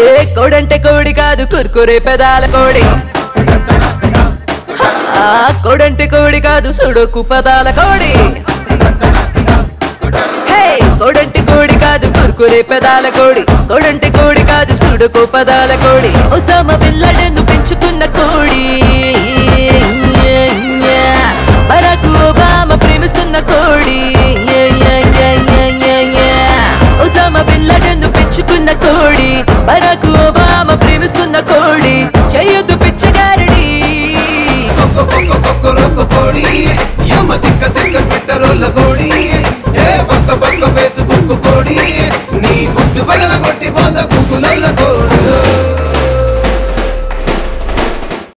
ఏ కోడంటే కోడి కాదు కుర్కురే పెదాల కోడి ఆ కోడంటే కోడి కాదు సుడోకు పదాల కోడి హే కోడంటే కోడి కాదు కుర్కురే పెదాల కోడి కోడంటే కోడి కాదు సుడోకు పదాల కోడి ఒసామా బిల్లడెను పెంచుకున్న కోడి బరాక్ ఒబామా ప్రేమిస్తున్న కోడి ఒసామా బిల్లడెను పెంచుకున్న కోడి బరాక్ ఒబామా ప్రేమిస్తున్న కోడి చెయ్యొద్దు పిచ్చగారడి కొక్క కొక్క కొక్క రొక్క కోడి యమ తిక్క తిక్క